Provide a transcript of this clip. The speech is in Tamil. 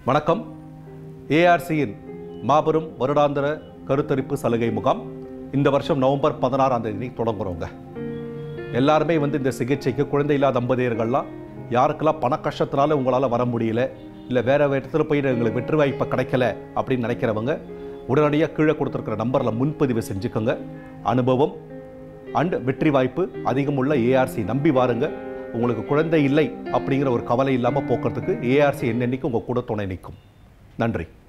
வணக்கம் ஏஆர்சியின் மாபெரும் வருடாந்திர கருத்தரிப்பு சலுகை முகாம் இந்த வருஷம் நவம்பர் பதினாறாம் தேதி தொடங்குறோங்க எல்லாருமே வந்து இந்த சிகிச்சைக்கு குழந்தை இல்லாத தம்பதியர்கள்லாம் யாருக்கெல்லாம் பண கஷ்டத்தினால உங்களால் வர முடியல இல்லை வேற வேறு இடத்துல போய் எங்களுக்கு வெற்றி வாய்ப்பு கிடைக்கல அப்படின்னு நினைக்கிறவங்க உடனடியாக கீழே கொடுத்துருக்கிற நம்பரில் முன்பதிவு செஞ்சுக்கோங்க அனுபவம் அண்ட் வெற்றி வாய்ப்பு அதிகமுள்ள ஏஆர்சி நம்பி வாருங்க உங்களுக்கு குழந்தை இல்லை அப்படிங்கிற ஒரு கவலை இல்லாமல் போக்குறதுக்கு ஏஆர்சி என்னென்னைக்கு உங்கள் கூட துணை நிற்கும் நன்றி